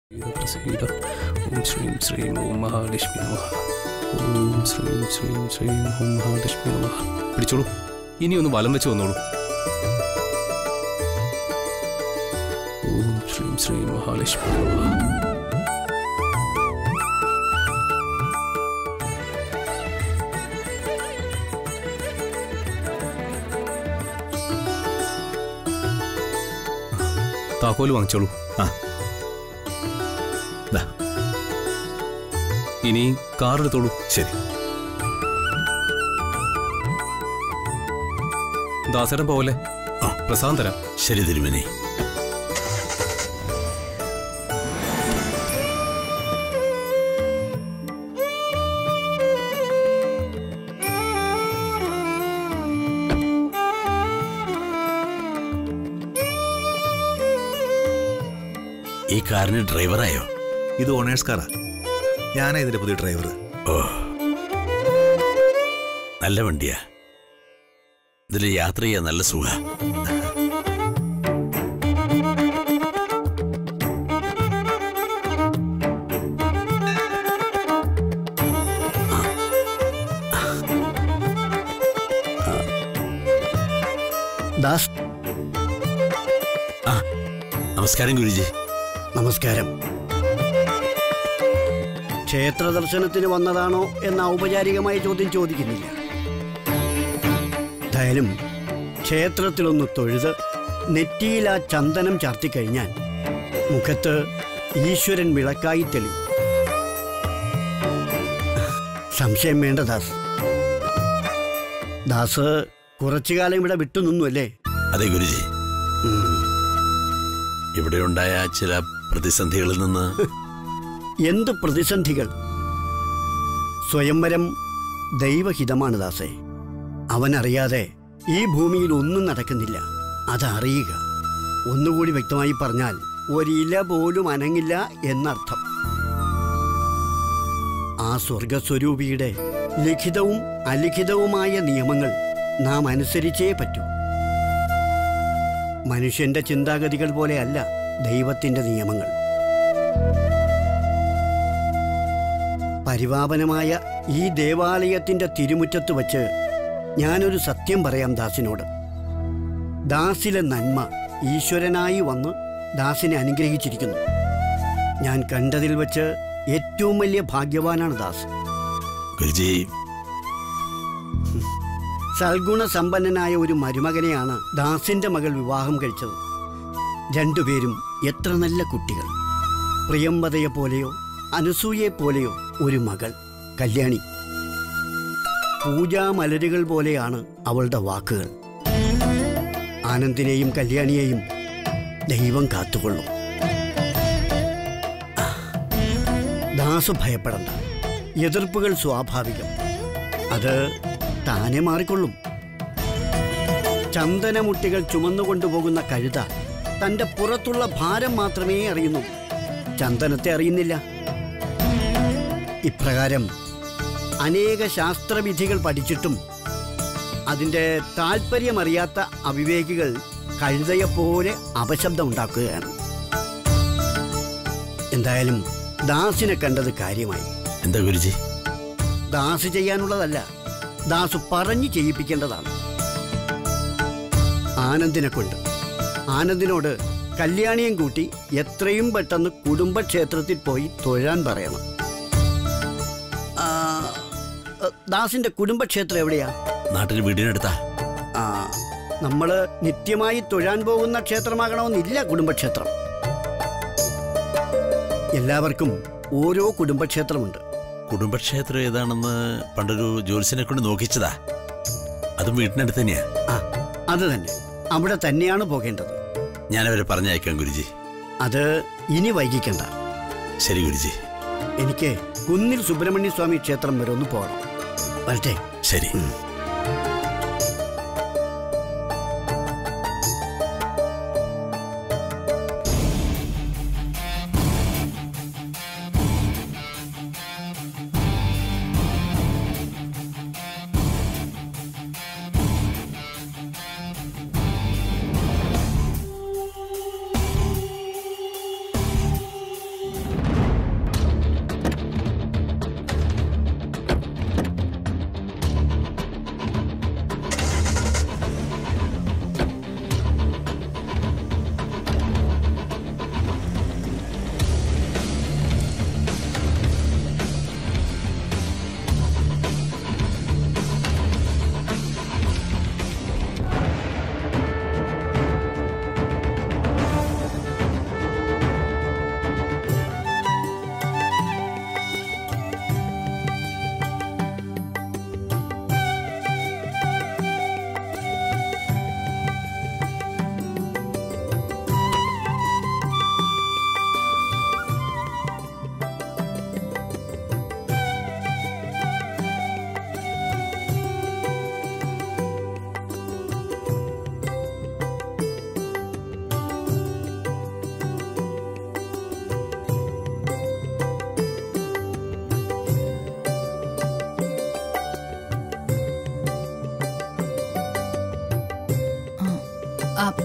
പ്രസീദ ഓം ശ്രീം ശ്രീം ഓം മഹാലക്ഷ്മി നമ ഓം ശ്രീം ശ്രീം ശ്രീം ഓം മഹാലക്ഷ്മി നമ പിടിച്ചോളൂ ഇനി ഒന്ന് വലം വെച്ച് വന്നോളൂ ഓം ശ്രീം ശ്രീം മഹാലക്ഷ്മി നമ താക്കോല് വാങ്ങിച്ചോളൂ ആ. ദാ, ഇനി കാർ എടുത്തോളൂ ശരി ദാസരം പോവല്ലേ ആ. പ്രസാദം തരാം ശരി തിരുമേനി ഈ കാറിന് ഡ്രൈവറായോ ഇത് ഓണേഴ്സ് കാറാ ഞാനാ ഇതിന്റെ പുതിയ ഡ്രൈവർ ഓ നല്ല വണ്ടിയാ ഇതിൽ യാത്ര ചെയ്യാൻ നല്ല സുഖ ദാസ് നമസ്കാരം ഗുരുജി നമസ്കാരം ക്ഷേത്ര ദർശനത്തിന് വന്നതാണോ എന്ന ഔപചാരികമായ ചോദ്യം ചോദിക്കുന്നില്ല എന്തായാലും ക്ഷേത്രത്തിലൊന്ന് തൊഴുത് നെറ്റിയിൽ ആ ചന്ദനം ചാർത്തിക്കഴിഞ്ഞാൽ മുഖത്ത് ഈശ്വരൻ വിളക്കായി തെളിയും സംശയം വേണ്ട ദാസ് ദാസ് കുറച്ചു കാലം ഇവിടെ വിട്ടുനിന്നു അല്ലേ അതെ ഗുരുജി ഇവിടെ ഉണ്ടായ ചില പ്രതിസന്ധികളിൽ നിന്ന് എന്ത് പ്രതിസന്ധികൾ സ്വയംവരം ദൈവഹിതമാണ് ദാസേ അവനറിയാതെ ഈ ഭൂമിയിൽ ഒന്നും നടക്കുന്നില്ല അതറിയുക ഒന്നുകൂടി വ്യക്തമായി പറഞ്ഞാൽ ഒരില പോലും അനങ്ങില്ല എന്നർത്ഥം ആ സ്വർഗസ്വരൂപിയുടെ ലിഖിതവും അലിഖിതവുമായ നിയമങ്ങൾ നാം അനുസരിച്ചേ പറ്റൂ മനുഷ്യന്റെ ചിന്താഗതികൾ പോലെയല്ല ദൈവത്തിന്റെ നിയമങ്ങൾ പരിപാവനമായ ഈ ദേവാലയത്തിന്റെ തിരുമുറ്റത്ത് വച്ച് ഞാനൊരു സത്യം പറയാം ദാസിനോട് ദാസിലെ നന്മ ഈശ്വരനായി വന്ന് ദാസിനെ അനുഗ്രഹിച്ചിരിക്കുന്നു ഞാൻ കണ്ടതിൽ വച്ച് ഏറ്റവും വലിയ ഭാഗ്യവാനാണ് ദാസ് ഗുരുജി സൽഗുണ സമ്പന്നനായ ഒരു മരുമകനെയാണ് ദാസിന്റെ മകൾ വിവാഹം കഴിച്ചത് രണ്ടുപേരും എത്ര നല്ല കുട്ടികൾ പ്രിയംവതയെ പോലെയോ അനസൂയെ പോലെയോ ഒരു മകൾ കല്യാണി പൂജാമലരുകൾ പോലെയാണ് അവളുടെ വാക്കുകൾ ആനന്ദിനെയും കല്യാണിയെയും ദൈവം കാത്തുകൊള്ളും ദാസ് ഭയപ്പെടണ്ട എതിർപ്പുകൾ സ്വാഭാവികം അത് താനെ മാറിക്കൊള്ളും ചന്ദനമുട്ടികൾ ചുമന്നുകൊണ്ടുപോകുന്ന കഴുത തന്റെ പുറത്തുള്ള ഭാരം മാത്രമേ അറിയുന്നു ചന്ദനത്തെ അറിയുന്നില്ല ഇപ്രകാരം അനേക ശാസ്ത്രവിധികൾ പഠിച്ചിട്ടും അതിൻ്റെ താല്പര്യമറിയാത്ത അവിവേകികൾ കഴുതയെപ്പോലെ അപശബ്ദം ഉണ്ടാക്കുകയാണ് എന്തായാലും ദാസിനെ കണ്ടത് കാര്യമായി എന്താ ഗുരുജി ദാസ് ചെയ്യാനുള്ളതല്ല ദാസ് പറഞ്ഞു ചെയ്യിപ്പിക്കേണ്ടതാണ് ആനന്ദിനെ കൊണ്ട് ആനന്ദിനോട് കല്യാണിയും കൂട്ടി എത്രയും പെട്ടെന്ന് കുടുംബക്ഷേത്രത്തിൽ പോയി തൊഴാൻ പറയണം ആ, ഏ, ദാസിന്റെ കുടുംബക്ഷേത്രം എവിടെയാ നാട്ടിൽ വീടിനടുത്താ ആ നമ്മള് നിത്യമായി തൊഴാൻ പോകുന്ന ക്ഷേത്രമാകണമെന്നില്ല കുടുംബക്ഷേത്രം എല്ലാവർക്കും ഓരോ കുടുംബക്ഷേത്രമുണ്ട് കുടുംബക്ഷേത്രം ഏതാണെന്ന് പണ്ടൊരു ജ്യോത്സ്യനെ കൊണ്ട് നോക്കിച്ചതാ അതും വീട്ടിനടുത്ത് തന്നെയാ ആ അത് തന്നെ അവിടെ തന്നെയാണ് പോകേണ്ടത് ഞാനവരെ പറഞ്ഞയക്കാം ഗുരുജി അത് ഇനി വൈകിക്കണ്ട ശരി ഗുരുജി എനിക്ക് കുന്നിൽ സുബ്രഹ്മണ്യ സ്വാമി ക്ഷേത്രം വരെ ഒന്ന് പോകണം വരട്ടെ ശരി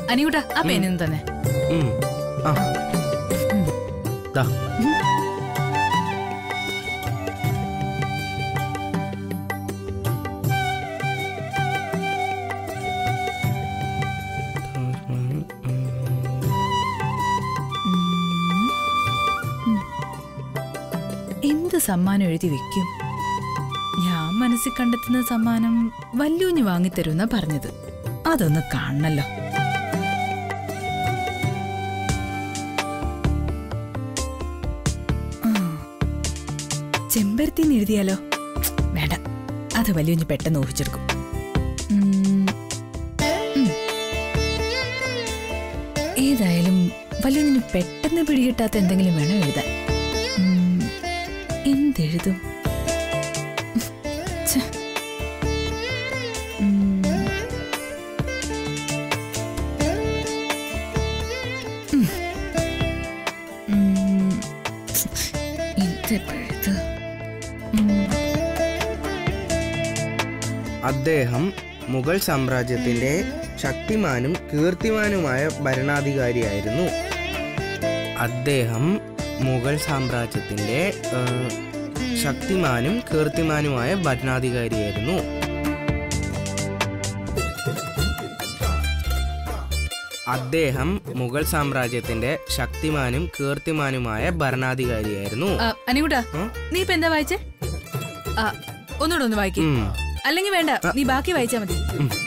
അനിയൂട്ട ആ പേനൊന്നും തന്നെ ഉം. ആ. ദാ. എന്ത് സമ്മാനം എഴുതി വെക്കും ഞാൻ മനസ്സിൽ കണ്ടെത്തുന്ന സമ്മാനം വല്യൂഞ്ഞ് വാങ്ങിത്തരുമെന്നാ പറഞ്ഞത് അതൊന്ന് കാണണല്ലോ ആ. ചെമ്പരത്തിന്ന് എഴുതിയാലോ വേണ്ട അത് വല്യൂഞ്ഞ് പെട്ടെന്ന് ഊഹിച്ചെടുക്കും ഉം. ഉം. ഏതായാലും വല്യൂഞ്ഞിന് പെട്ടെന്ന് പിടികിട്ടാത്ത എന്തെങ്കിലും വേണം എഴുതാൻ ഉം. എന്തെഴുതും ഛെ. ഉം. ഉം. ഉം. ഇതെപ്പോ എഴുതുക? ഉം. അദ്ദേഹം മുഗൾ സാമ്രാജ്യത്തിന്റെ ശക്തിമാനും കീർത്തിമാനുമായ ഭരണാധികാരിയായിരുന്നു അദ്ദേഹം മുഗൾ സാമ്രാജ്യത്തിന്റെ ആ, ശക്തിമാനും കീർത്തിമാനുമായ ഭരണാധികാരിയായിരുന്നു അദ്ദേഹം മുഗൾ സാമ്രാജ്യത്തിന്റെ ശക്തിമാനും കീർത്തിമാനുമായ ഭരണാധികാരിയായിരുന്നു ആ, അനികുട്ടാ ഉം? നീ ഇപ്പൊ എന്താ വായിച്ചേ ആ ഒന്നുകൂടെ ഒന്ന് വായിക്കും ഉം. അല്ലെങ്കിൽ വേണ്ട നീ ബാക്കി വായിച്ചാ മതി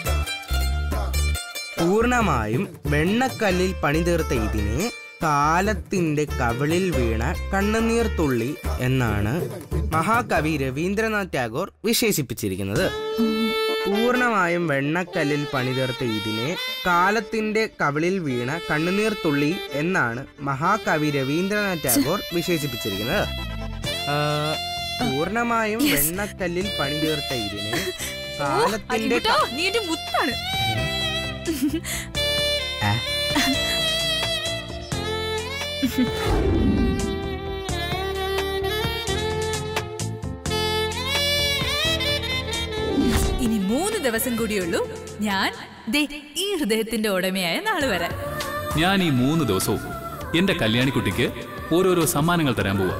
പൂർണമായും വെണ്ണക്കല്ലിൽ പണിതീർത്ത ഇതിനെ കാലത്തിന്റെ കവിളിൽ വീണ കണ്ണുനീർ തുള്ളി എന്നാണ് മഹാകവി രവീന്ദ്രനാഥ് ടാഗോർ വിശേഷിപ്പിച്ചിരിക്കുന്നത് പൂർണമായും വെണ്ണക്കല്ലിൽ പണിതീർത്ത ഇതിനെ കാലത്തിന്റെ കവിളിൽ വീണ കണ്ണുനീർ തുള്ളി എന്നാണ് മഹാകവി രവീന്ദ്രനാഥ് ടാഗോർ വിശേഷിപ്പിച്ചിരിക്കുന്നത് ആ, പൂർണമായും Yes. വെണ്ണക്കല്ലിൽ പണിതീർത്ത ഇതിനെ ഓ, കാലത്തിന്റെ അനികുട്ടാ, നീ എന്റെ മുത്താണ് ആ. ഇനി മൂന്ന് ദിവസം കൂടിയുള്ളൂ ഞാൻ ദേ ഈ ഹൃദയത്തിന്റെ ഉടമയായ നാള് വരാൻ ഞാൻ ഈ മൂന്ന് ദിവസവും എന്റെ കല്യാണിക്കുട്ടിക്ക് ഓരോരോ സമ്മാനങ്ങൾ തരാൻ പോവാ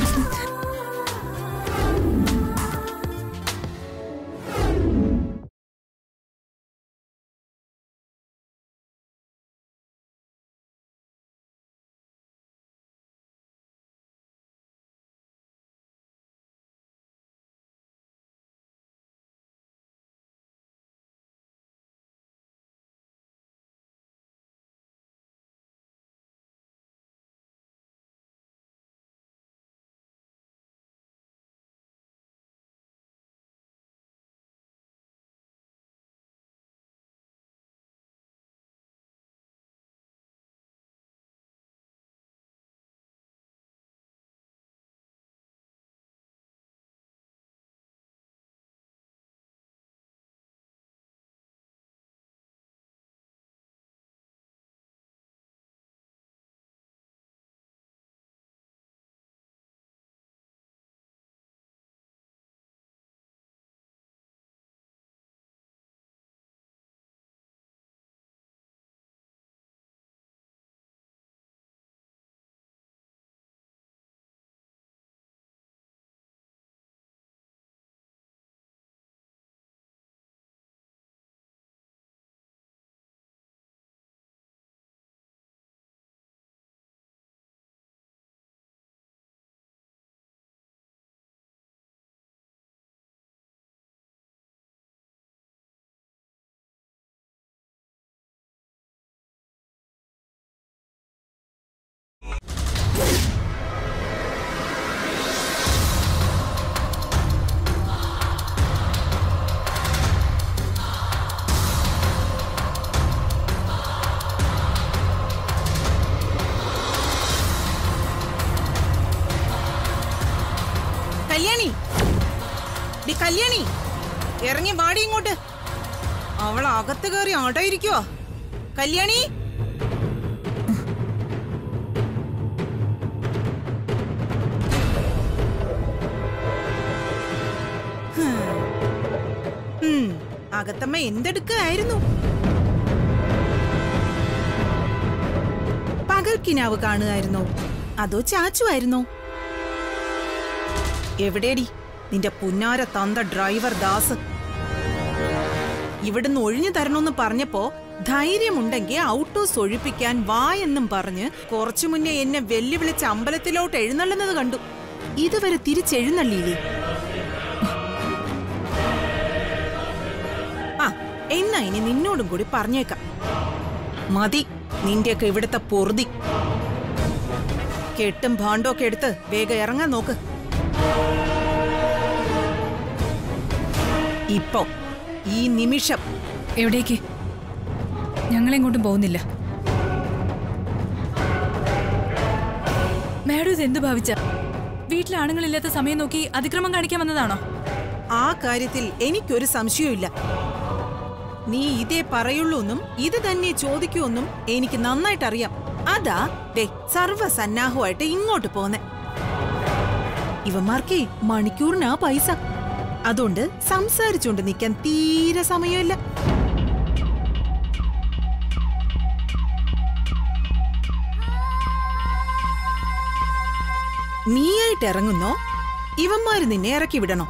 കല്യാണി ഡി കല്യാണി ഇറങ്ങി വാടി ഇങ്ങോട്ട് അവൾ അകത്ത് കയറി ആട്ടായിരിക്കുവോ കല്യാണി ഹും, അകത്തമ്മ എന്തെടുക്കായിരുന്നു പകൽക്കിനാവ് കാണുമായിരുന്നോ അതോ ചാച്ചു ആയിരുന്നോ എവിടെടി നിന്റെ പുന്നാര തന്ത ഡ്രൈവർ ദാസ് ഇവിടുന്ന് ഒഴിഞ്ഞു തരണമെന്ന് പറഞ്ഞപ്പോ ധൈര്യമുണ്ടെങ്കിൽ ഔട്ടോസ് ഒഴിപ്പിക്കാൻ വാ എന്നും പറഞ്ഞ് കുറച്ചു മുന്നേ എന്നെ വെല്ലുവിളിച്ച് അമ്പലത്തിലോട്ട് എഴുന്നള്ളുന്നത് കണ്ടു ഇതുവരെ തിരിച്ചെഴുന്നള്ളിയില്ലേ ആ എന്നാ ഇനി നിന്നോടും കൂടി പറഞ്ഞേക്കാം മതി നിന്റെയൊക്കെ ഇവിടുത്തെ പൊറുതി കെട്ടും ഭാണ്ഡൊക്കെ എടുത്ത് വേഗം ഇറങ്ങാൻ നോക്ക് ഇപ്പോ ഈ നിമിഷം എവിടേക്ക് ഞങ്ങളെങ്ങോട്ടും പോകുന്നില്ല മാഡം ഇത് എന്ത് ഭാവിച്ച വീട്ടിൽ ആണുങ്ങളില്ലാത്ത സമയം നോക്കി അതിക്രമം കാണിക്കാൻ വന്നതാണോ ആ കാര്യത്തിൽ എനിക്കൊരു സംശയവുമില്ല നീ ഇതേ പറയുള്ളൂന്നും ഇത് തന്നെ ചോദിക്കൂന്നും എനിക്ക് നന്നായിട്ട് അറിയാം അതാ ദേ സർവസന്നാഹമായിട്ട് ഇങ്ങോട്ട് പോന്നെ ഇവന്മാർക്കേ മണിക്കൂറിനാ പൈസ അതുകൊണ്ട് സംസാരിച്ചുകൊണ്ട് നിൽക്കാൻ തീരെ സമയമില്ല നീയായിട്ട് ഇറങ്ങുന്നോ ഇവന്മാര് നിന്നെ ഇറക്കി വിടണോ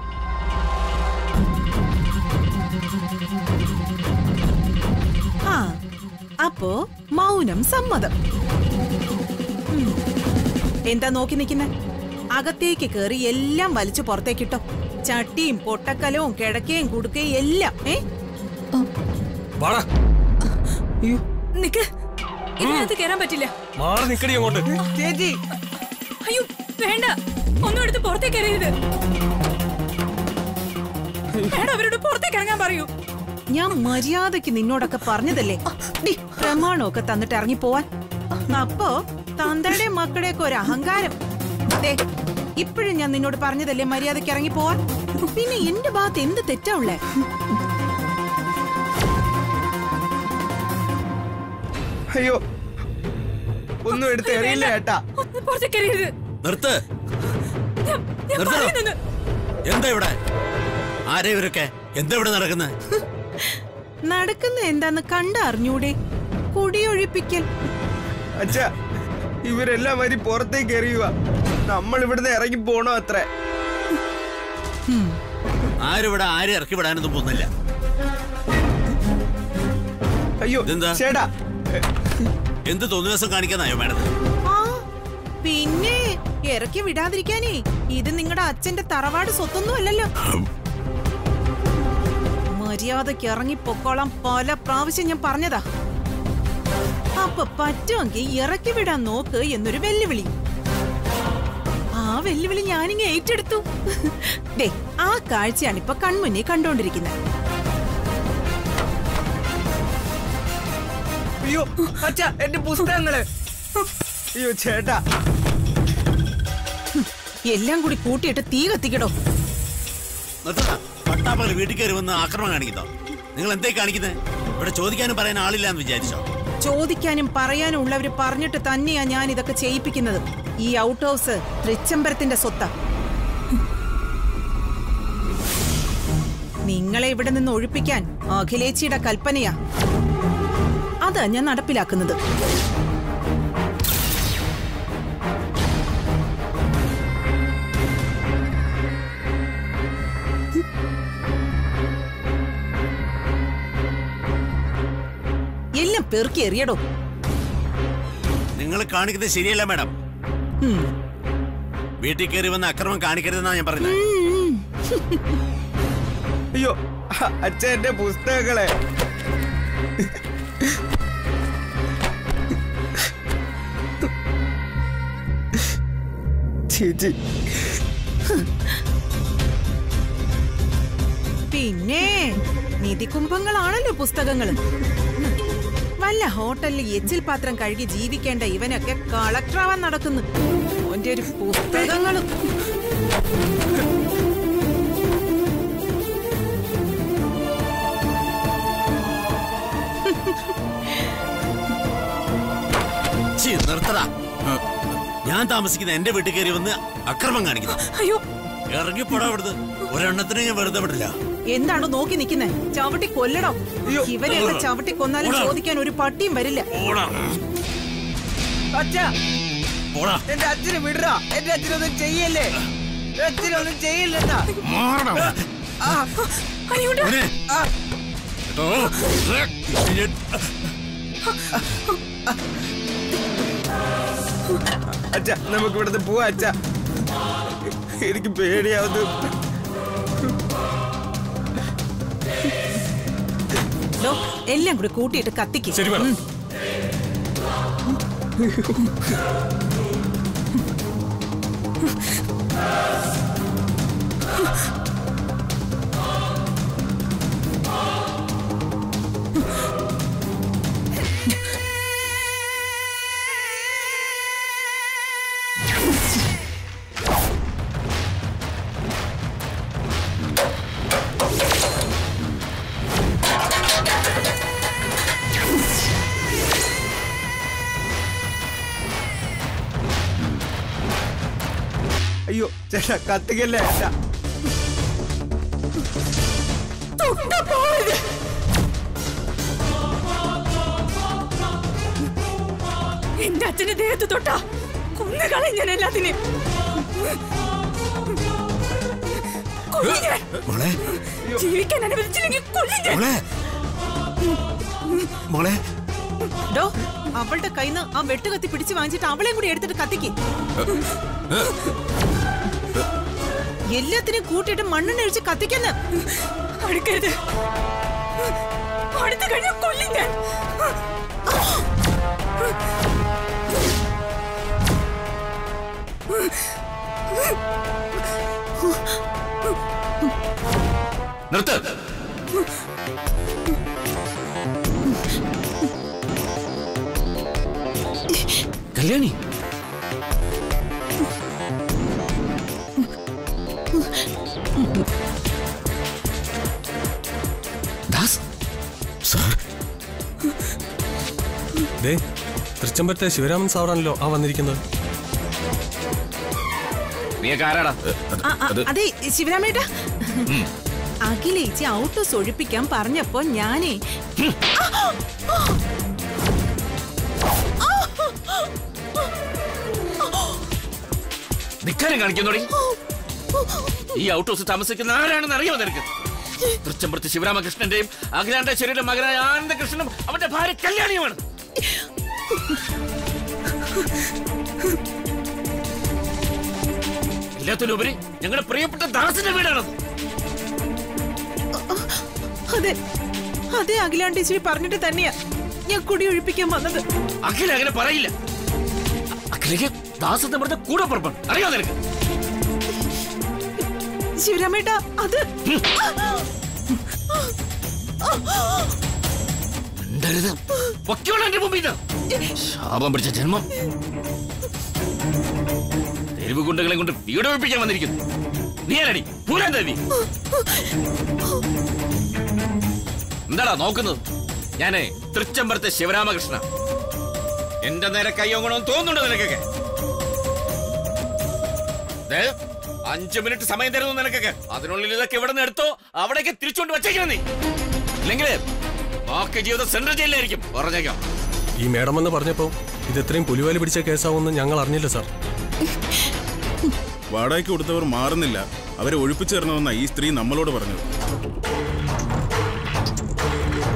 ആ അപ്പോ മൗനം സമ്മതം ഉം. എന്താ നോക്കി നിൽക്കുന്നെ അകത്തേക്ക് കയറി എല്ലാം വലിച്ചു പുറത്തേക്കിട്ടോ ചട്ടിയും പൊട്ടക്കലവും കിടക്കയും കുടുക്കയും എല്ലാം ഏ വാടാ നിക്ക് ഇതിനകത്ത് കയറാൻ പറ്റില്ല മാറി നിക്കടി അങ്ങോട്ട് ചേച്ചി അയ്യോ വേണ്ട ഒന്നും എടുത്ത് പുറത്തേക്ക് എറിയരുത് വേണ്ട അവരോട് പുറത്തേക്ക് ഇറങ്ങാൻ പറയൂ ഞാൻ മര്യാദയ്ക്ക് നിന്നോടൊക്കെ പറഞ്ഞതല്ലേ ഡി, പ്രമാണമൊക്കെ തന്നിട്ട് ഇറങ്ങി പോവാൻ അപ്പോ തന്തയുടെ മക്കളുടെയൊക്കെ ഒരു അഹങ്കാരം ദേ ഇപ്പോഴും ഞാൻ നിന്നോട് പറഞ്ഞതല്ലേ മര്യാദയ്ക്ക് ഇറങ്ങി പോവാൻ പിന്നെ എന്റെ ഭാഗത്ത് എന്ത് തെറ്റാ ഉള്ളേ അയ്യോ ഒന്നും എടുത്ത് എറിയില്ല ഏട്ടാ ഒന്ന് പുറത്തേക്ക് എറിയരുത് നിർത്ത് ഞാൻ ഞാൻ നിർത്തണം. പറയുന്നത് എന്താ ഇവിടെ ആരെ ഇവരൊക്കെ എന്താ ഇവിടെ നടക്കുന്നത് നടക്കുന്ന എന്താന്ന് കണ്ടറിഞ്ഞൂടെ കുടിയൊഴിപ്പിക്കൽ അച്ഛാ ഇവരെല്ലാം വരി പുറത്തേക്ക് എറിയുക നമ്മൾ ഇവിടുന്ന് ഇറങ്ങി പോണോ അത്ര ആരും ഇവിടെ ആരെ ഇറക്കി വിടാനൊന്നും പോകുന്നില്ല അയ്യോ ഇതെന്താ? ചേട്ടാ എന്ത് തോന്നിയ ദിവസം കാണിക്കാനായോ മേഡം ആ പിന്നെ ഇറക്കി വിടാതിരിക്കാനേ ഇത് നിങ്ങളുടെ അച്ഛന്റെ തറവാട് സ്വത്തൊന്നും അല്ലല്ലോ മര്യാദക്ക് ഇറങ്ങി പൊക്കോളാം പല പ്രാവശ്യം ഞാൻ പറഞ്ഞതാ അപ്പൊ പറ്റുമെങ്കിൽ ഇറക്കി വിടാൻ നോക്ക് എന്നൊരു വെല്ലുവിളി ആ വെല്ലുവിളി ഞാനിങ്ങ് ഏറ്റെടുത്തു ദേ ആ കാഴ്ചയാണ് ഇപ്പൊ കൺമുന്നിൽ കണ്ടോണ്ടിരിക്കുന്നത് അയ്യോ അച്ഛാ എന്റെ പുസ്തകങ്ങള് അയ്യോ ചേട്ടാ എല്ലാം കൂടി കൂട്ടിയിട്ട് തീ കത്തിക്കടോ നിർത്തണ പട്ടാപ്പകൽ വീട്ടിൽ കയറി വന്ന് ആക്രമണം കാണിക്കുന്നോ നിങ്ങൾ എന്തേ കാണിക്കുന്നത് ഇവിടെ ചോദിക്കാനും പറയാൻ ആളില്ലാന്ന് വിചാരിച്ചോ ചോദിക്കാനും പറയാനും ഉള്ളവര് പറഞ്ഞിട്ട് തന്നെയാ ഞാൻ ഇതൊക്കെ ചെയ്യിപ്പിക്കുന്നത് ഈ ഔട്ട് ഹൗസ് തൃച്ചംബരത്തിന്റെ സ്വത്ത നിങ്ങളെ ഇവിടെ നിന്ന് ഒഴിപ്പിക്കാൻ അഖിലേച്ചിയുടെ കൽപ്പനയാ അതാ ഞാൻ നടപ്പിലാക്കുന്നത് എല്ലാം പെറുക്കി എറിയടോ നിങ്ങൾ കാണിക്കുന്നത് ശരിയല്ല മാഡം ഉം. വീട്ടിൽ കയറി വന്ന് അക്രമം കാണിക്കരുതെന്നാണ് ഞാൻ പറയുന്നത് അയ്യോ അച്ഛൻ എന്റെ പുസ്തകങ്ങളെ ചേച്ചി പിന്നെ നിധികുംഭങ്ങളാണല്ലോ പുസ്തകങ്ങൾ വല്ല ഹോട്ടലിൽ എച്ചിൽ പാത്രം കഴുകി ജീവിക്കേണ്ട ഇവനൊക്കെ കളക്ടറാവാൻ നടക്കുന്നു ഓന്റെ ഒരു പുസ്തകങ്ങളും ഛീ, നിർത്തടാ ഞാൻ താമസിക്കുന്ന എന്റെ വീട്ടിൽ കയറി വന്ന് അക്രമം കാണിക്കുന്നു അയ്യോ ഇറങ്ങിപ്പോടാ അവിടുന്ന് ഒരെണ്ണത്തിനെ ഞാൻ വെറുതെ വിടില്ല എന്താണോ നോക്കി നിൽക്കുന്നേ ചവിട്ടി കൊല്ലടോ ഇവരെയൊക്കെ ചവിട്ടി കൊന്നാലും ചോദിക്കാൻ ഒരു പട്ടിയും വരില്ല ഓടാ അച്ഛ പോടാ എന്റെ അച്ഛനെ വിടറാ എന്റെ അച്ഛനൊന്നും ചെയ്യല്ലേ അച്ഛനൊന്നും ചെയ്യില്ലെന്നാ മാറണം ആ, മോനെ. ആ, ഓ, ഇടിയൻ. അച്ഛ നമുക്ക് ഇവിടുന്ന് പോവാ അച്ഛ എനിക്ക് പേടിയാവുന്നു ഡോ, എല്ലാം കൂടി കൂട്ടിയിട്ട് കത്തിക്ക് ശരി മേഡം അയ്യോ ചേട്ടാ കത്തിക്കല്ലേ ചേട്ടാ എന്റെ അച്ഛന്റെ ദേഹത്ത് തൊട്ടാ കൊന്നുകളെ ഞാൻ എല്ലാത്തിനെയും കൊല്ലും ഞാൻ. മോളെ ജീവിക്കാൻ അനുവദിച്ചില്ലെങ്കിൽ കൊല്ലും ഞാൻ. മോളെ മോളെ ഡോ അവളുടെ കയ്യിന്ന് ആ വെട്ടുകത്തി പിടിച്ച് വാങ്ങിച്ചിട്ട് അവളെയും കൂടി എടുത്തിട്ട് കത്തിക്ക് എല്ലാത്തിനെയും കൂട്ടിയിട്ട് മണ്ണെണ്ണ ഒഴിച്ച് കത്തിക്കുന്ന അടുക്കരുത് അടുത്ത് കഴിഞ്ഞാൽ കൊല്ലും ഞാൻ നിർത്ത് കല്യാണി ദാസ് സാർ ദേ തൃച്ചമ്പരത്തെ ശിവരാമൻ സാറാണല്ലോ ആ വന്നിരിക്കുന്നത് നീയൊക്കെ ആരാടാ ആ, ആ, അതെ ശിവരാമേട്ട അഖിലേച്ചി ഔട്ടോസ് ഒഴിപ്പിക്കാൻ പറഞ്ഞപ്പോ ഞാനേ ധിക്കാരം കാണിക്കുന്നോടി ഈ ഔട്ട് ഹൗസ് താമസിക്കുന്ന ആരാണെന്ന് അറിയാമോ നിനക്ക് തൃച്ചമ്പുറത്ത് ശിവരാമകൃഷ്ണന്റെയും അഖിലാണ്ടേശ്വരിയുടെ മകനായ ആനന്ദകൃഷ്ണനും അവന്റെ ഭാര്യ കല്യാണിയുമാണ് എല്ലാത്തിനുപരി ഞങ്ങളുടെ പ്രിയപ്പെട്ട ദാസിന്റെ വീടാണത് അതെ അതെ അഖിലാണ്ടേശ്വരി പറഞ്ഞിട്ട് തന്നെയാ ഞാൻ കുടി ഒഴിപ്പിക്കാൻ വന്നത് അഖില അങ്ങനെ പറയില്ല അഖിലേക്ക് ദാസ് എന്ന് പറഞ്ഞ കൂടെ പുറപ്പാണ് അറിയാമോ നിനക്ക് ശിവരാമേട്ട അത് മിണ്ടരുത്. പൊക്കോളൂ എന്റെ മുമ്പിൽ നിന്ന്. ശാപം പിടിച്ച ജന്മം തെരുവ് ഗുണ്ടകളെ കൊണ്ട് വീട് ഒഴിപ്പിക്കാൻ വന്നിരിക്കുന്നു നീ ആരടി പൂരാൻ ദേവി എന്താടാ നോക്കുന്നത് ഞാനേ തൃച്ചമ്പരത്തെ ശിവരാമകൃഷ്ണ എന്റെ നേരെ കയ്യോങ്ങണമെന്ന് തോന്നുന്നുണ്ടോ നിനക്കൊക്കെ ദേ, അഞ്ചു മിനിറ്റ് സമയം തരുന്നു നിനക്കൊക്കെ അതിനുള്ളിൽ ഇതൊക്കെ ഇവിടെ നിന്ന് എടുത്തോ അവിടേക്ക് തിരിച്ചുകൊണ്ട് വച്ചേക്കണം നീ ഇല്ലെങ്കിൽ ബാക്കി ജീവിതം സെൻട്രൽ ജയിലിലായിരിക്കും പറഞ്ഞേക്കാം ഈ മേഡം എന്ന് പറഞ്ഞപ്പോൾ ഇത് ഇത്രയും പുലിവാലി പിടിച്ച കേസാവുമെന്ന് ഞങ്ങൾ അറിഞ്ഞില്ല സാർ വാടകയ്ക്ക് കൊടുത്തവർ മാറുന്നില്ല അവരെ ഒഴിപ്പിച്ചു തരണമെന്ന ഈ സ്ത്രീ നമ്മളോട് പറഞ്ഞത്